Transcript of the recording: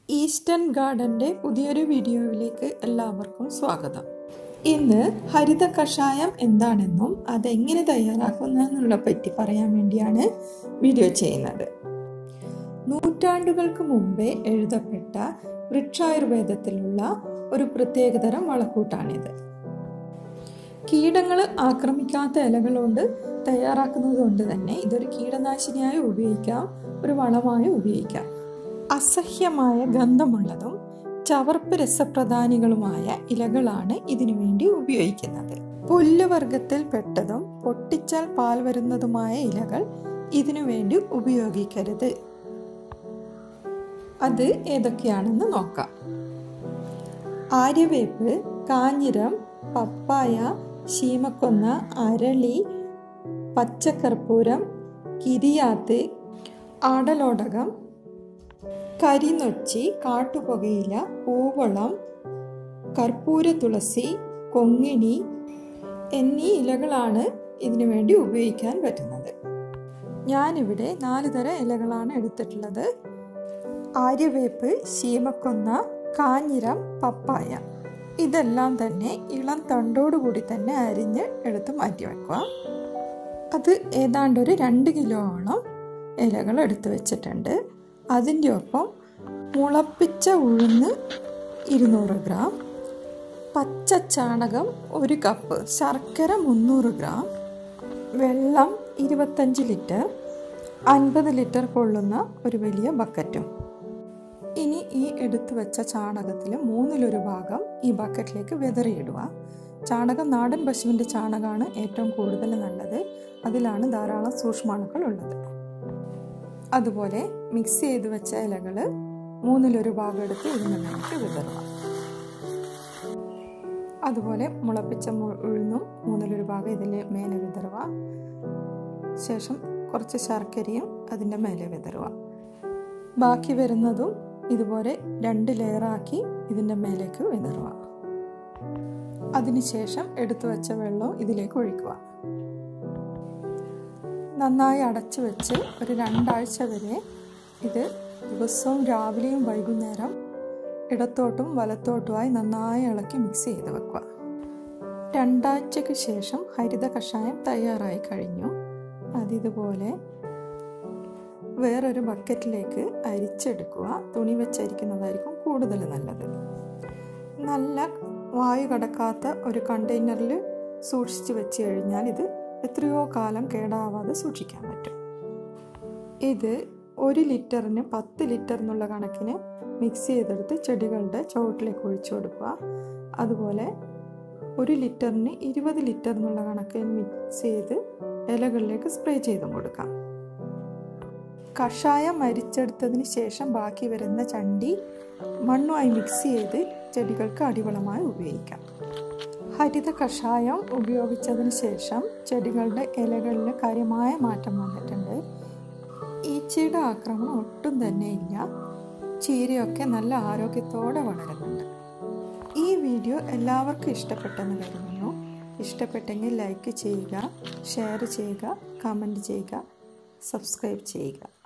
eastern ഗാർഡൻ്റെ പുതിയൊരു വീഡിയോയിലേക്ക് എല്ലാവർക്കും സ്വാഗതം ഇന്ന് ഹരിത കഷായം എന്താണെന്നും അതെങ്ങനെ തയ്യാറാക്കുന്നതെന്നുള്ള പറ്റി പറയാൻ വേണ്ടിയാണ് വീഡിയോ ചെയ്യുന്നത് നൂറ്റാണ്ടുകൾക്ക് മുമ്പേ എഴുതപ്പെട്ട വൃക്ഷായുർവേദത്തിലുള്ള ഒരു പ്രത്യേകതരം വളക്കൂട്ടാണിത് കീടങ്ങൾ ആക്രമിക്കാത്ത ഇലകൾ കൊണ്ട് തയ്യാറാക്കുന്നത് കൊണ്ട് തന്നെ ഇതൊരു കീടനാശിനിയായി ഉപയോഗിക്കാം ഒരു വളമായി ഉപയോഗിക്കാം അസഹ്യമായ ഗന്ധമുള്ളതും ചവർപ്പ് രസപ്രധാനികളുമായ ഇലകളാണ് ഇതിനു വേണ്ടി ഉപയോഗിക്കുന്നത് പുല്ലുവർഗത്തിൽ പെട്ടതും പൊട്ടിച്ചാൽ പാൽ വരുന്നതുമായ ഇലകൾ ഇതിനു വേണ്ടി ഉപയോഗിക്കരുത് അത് ഏതൊക്കെയാണെന്ന് നോക്കാം ആര്യവേപ്പ് കാഞ്ഞിരം പപ്പായ ശീമക്കൊന്ന അരളി പച്ചക്കർപ്പൂരം കിരിയാത്ത് ആടലോടകം കരിനൊച്ചി കാട്ടുപുകയില പൂവളം കർപ്പൂര തുളസി കൊങ്ങിണി എന്നീ ഇലകളാണ് ഇതിനു വേണ്ടി ഉപയോഗിക്കാൻ പറ്റുന്നത് ഞാനിവിടെ നാല് തരം ഇലകളാണ് എടുത്തിട്ടുള്ളത് ആര്യവേപ്പ് ശീമക്കൊന്ന കാഞ്ഞിരം പപ്പായ ഇതെല്ലാം തന്നെ ഇളം തണ്ടോടുകൂടി തന്നെ അരിഞ്ഞ് എടുത്ത് മാറ്റി വെക്കുക അത് ഏതാണ്ട് ഒരു രണ്ട് കിലോളം ഇലകൾ എടുത്ത് വെച്ചിട്ടുണ്ട് അതിൻ്റെ ഒപ്പം മുളപ്പിച്ച ഉഴുന്ന് ഇരുന്നൂറ് ഗ്രാം പച്ച ചാണകം ഒരു കപ്പ് ശർക്കര മുന്നൂറ് ഗ്രാം വെള്ളം ഇരുപത്തഞ്ച് ലിറ്റർ അൻപത് ലിറ്റർ കൊള്ളുന്ന ഒരു വലിയ ബക്കറ്റും ഇനി ഈ എടുത്തു വെച്ച ചാണകത്തിൽ മൂന്നിലൊരു ഭാഗം ഈ ബക്കറ്റിലേക്ക് വിതറിയിടുക ചാണകം നാടൻ പശുവിൻ്റെ ചാണകമാണ് ഏറ്റവും കൂടുതൽ നല്ലത് അതിലാണ് ധാരാളം സൂക്ഷ്മാണുക്കൾ ഉള്ളത് അതുപോലെ മിക്സ് ചെയ്ത് വെച്ച ഇലകൾ മൂന്നിലൊരു ഭാഗം എടുത്ത് ഇതിന് മേലേക്ക് വിതറുക അതുപോലെ മുളപ്പിച്ച ഉഴുന്നും മൂന്നിലൊരു ഭാഗം ഇതിൽ മേലെ വിതറുക ശേഷം കുറച്ച് ശർക്കരയും അതിൻ്റെ മേലെ വിതറുക ബാക്കി വരുന്നതും ഇതുപോലെ രണ്ട് ലെയറാക്കി ഇതിൻ്റെ മേലേക്ക് വിതറുക അതിനുശേഷം എടുത്തു വെച്ച വെള്ളം ഇതിലേക്ക് ഒഴിക്കുക നന്നായി അടച്ചു വെച്ച് ഒരു രണ്ടാഴ്ച വരെ ഇത് ദിവസവും രാവിലെയും വൈകുന്നേരം ഇടത്തോട്ടും വലത്തോട്ടുമായി നന്നായി ഇളക്കി മിക്സ് ചെയ്ത് വെക്കുക രണ്ടാഴ്ചയ്ക്ക് ശേഷം ഹരിത കഷായം തയ്യാറായി കഴിഞ്ഞു അതിതുപോലെ വേറൊരു ബക്കറ്റിലേക്ക് അരിച്ചെടുക്കുക തുണി വെച്ചരിക്കുന്നതായിരിക്കും കൂടുതൽ നല്ലത് നല്ല വായു കടക്കാത്ത ഒരു കണ്ടെയ്നറിൽ സൂക്ഷിച്ച് വെച്ച് കഴിഞ്ഞാൽ ഇത് എത്രയോ കാലം കേടാവാതെ സൂക്ഷിക്കാൻ പറ്റും ഇത് ഒരു ലിറ്ററിന് പത്ത് ലിറ്റർ എന്നുള്ള കണക്കിന് മിക്സ് ചെയ്തെടുത്ത് ചെടികളുടെ ചുവട്ടിലേക്ക് ഒഴിച്ചു കൊടുക്കുക അതുപോലെ ഒരു ലിറ്ററിന് ഇരുപത് ലിറ്റർ എന്നുള്ള കണക്കിന് മിക്സ് ചെയ്ത് ഇലകളിലേക്ക് സ്പ്രേ ചെയ്തും കൊടുക്കാം കഷായം മരിച്ചെടുത്തതിന് ശേഷം ബാക്കി വരുന്ന ചണ്ടി മണ്ണുമായി മിക്സ് ചെയ്ത് ചെടികൾക്ക് അടിവളമായി ഉപയോഗിക്കാം ഹരിത കഷായം ഉപയോഗിച്ചതിന് ശേഷം ചെടികളുടെ ഇലകളിൽ കാര്യമായ മാറ്റം വന്നിട്ടുണ്ട് ഈച്ചയുടെ ആക്രമണം ഒട്ടും തന്നെ ഇല്ല ചീരയൊക്കെ നല്ല ആരോഗ്യത്തോടെ വളരുന്നുണ്ട് ഈ വീഡിയോ എല്ലാവർക്കും ഇഷ്ടപ്പെട്ടെന്ന് കരുതുന്നു ഇഷ്ടപ്പെട്ടെങ്കിൽ ലൈക്ക് ചെയ്യുക ഷെയർ ചെയ്യുക കമൻറ്റ് ചെയ്യുക സബ്സ്ക്രൈബ് ചെയ്യുക